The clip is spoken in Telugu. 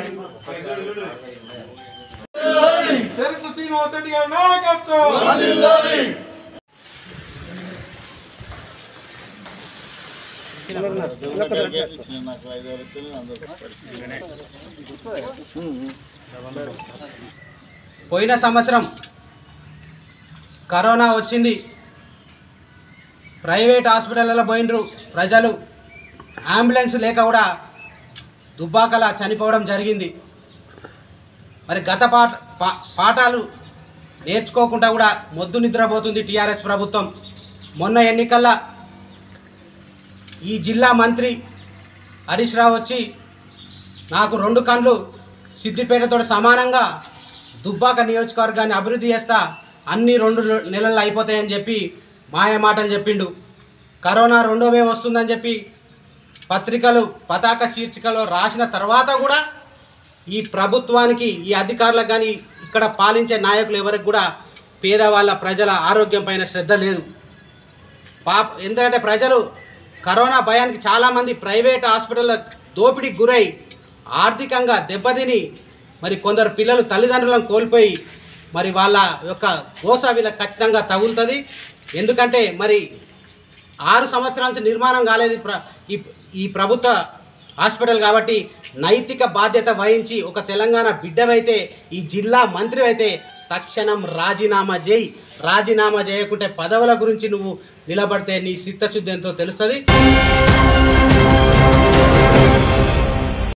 చెరుకు శ్రీనివాస్ రెడ్డి గారి నాయకత్వం పోయిన సంవత్సరం కరోనా వచ్చింది ప్రైవేట్ హాస్పిటల్లో పోయినరు ప్రజలు అంబులెన్స్ లేక కూడా దుబ్బాకల చనిపోవడం జరిగింది మరి గత పాఠ పా- పాఠాలు నేర్చుకోకుండా కూడా మొద్దు నిద్రపోతుంది టీఆర్ఎస్ ప్రభుత్వం మొన్న ఎన్నికల్లో ఈ జిల్లా మంత్రి హరీష్ రావు వచ్చి నాకు రెండు కండ్లు సిద్దిపేటతో సమానంగా దుబ్బాక నియోజకవర్గాన్ని అభివృద్ధి చేస్తా అన్ని రెండు నెలలు అయిపోతాయని చెప్పి మాయ మాటలు చెప్పిండు కరోనా రెండో వేవ్ వస్తుందని చెప్పి పత్రికలు పతాక శీర్షికలో రాసిన తర్వాత కూడా ఈ ప్రభుత్వానికి ఈ అధికారులకు కానీ ఇక్కడ పాలించే నాయకులు ఎవరికి కూడా పేదవాళ్ళ ప్రజల ఆరోగ్యం పైన శ్రద్ధ లేదు పాప ఎందుకంటే ప్రజలు కరోనా భయానికి చాలామంది ప్రైవేట్ హాస్పిటల్ల దోపిడీకి గురై ఆర్థికంగా దెబ్బతిని మరి కొందరు పిల్లలు తల్లిదండ్రులను కోల్పోయి మరి వాళ్ళ యొక్క కోస వీళ్ళకి ఖచ్చితంగా తగులుతుంది ఎందుకంటే మరి ఆరు సంవత్సరాల నుంచి నిర్మాణం కాలేదు ప్ర ఈ ఈ ప్రభుత్వ హాస్పిటల్ కాబట్టి నైతిక బాధ్యత వహించి ఒక తెలంగాణ బిడ్డవైతే ఈ జిల్లా మంత్రి అయితే తక్షణం రాజీనామా చేయి రాజీనామా చేయకుంటే పదవుల గురించి నువ్వు నిలబడితే నీ చిత్తశుద్ధి ఎంతో తెలుస్తుంది